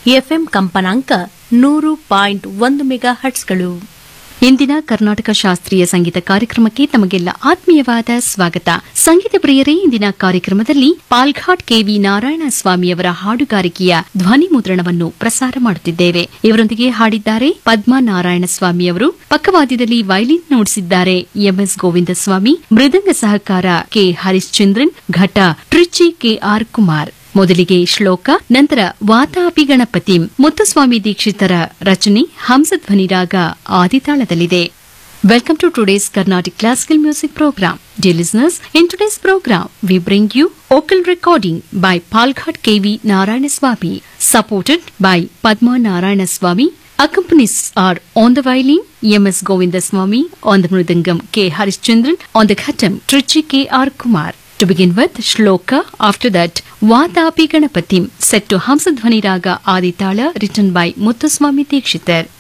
FM ಕಂಪನಾಂಕ ನೂರು point ಒಂದು ಮೆಗಾ ಹಟ್ಸ್ಗಳು ಇಂದಿನ ಕರ್ನಾಟಕ ಶಾಸ್ತ್ರೀಯ ಸಂಗೀತ ಕಾರ್ಯಕ್ರಮಕ್ಕೆ ತಮಗೆಲ್ಲ ಆತ್ಮೀಯವಾದ ಸ್ವಾಗತ ಸಂಗೀತ ಪ್ರಿಯರೇ ಇಂದಿನ ಕಾರ್ಯಕ್ರಮದಲ್ಲಿ ಪಾಲ್ಘಾಟ್ ಕೆವಿ ನಾರಾಯಣ ಸ್ವಾಮಿಯವರ ಹಾಡುಗಾರಿಕೆಯ ಧ್ವನಿ ಮುದ್ರಣವನ್ನು ಪ್ರಸಾರ ಮಾಡುತ್ತಿದ್ದೇವೆ ಇವರೊಂದಿಗೆ ಹಾಡಿದ್ದಾರೆ ಪದ್ಮಾ ನಾರಾಯಣ ಸ್ವಾಮಿಯವರು ಪಕ್ಕವಾದ್ಯದಲ್ಲಿ ವೈಲಿನ್ ನುಡಿಸಿದ್ದಾರೆ ಎಂಎಸ್ ಗೋವಿಂದ ಸ್ವಾಮಿ ಮೃದಂಗ ಸಹಕಾರ ಕೆ ಹರಿಶ್ಚಂದ್ರನ್ ಘಟ ಟ್ರಿಚಿ ಕೆಆರ್ ಕುಮಾರ್ ಮೊದಲಿಗೆ ಶ್ಲೋಕ ನಂತರ ವಾತಾಪಿ ಗಣಪತಿ ಮುತ್ತುಸ್ವಾಮಿ ದೀಕ್ಷಿತರ ರಚನೆ ಹಂಸಧ್ವನಿ ರಾಗ ಆದಿತಾಳದಲ್ಲಿದೆ welcome to today's Carnatic classical music program Dear listeners, in today's program, we bring you vocal recording by Palghat KV Narayanaswamy, supported by Padma Narayanaswamy. Accompanies are on the violin, M.S. Govindaswamy, on the mridangam, K. Harishchandran, on the khatam, Trichy K.R. Kumar. To begin with, Shloka, after that, Vatapi Ganapatim, set to Hamsadhvani Raga Aditala, written by Muthuswami Dikshitar.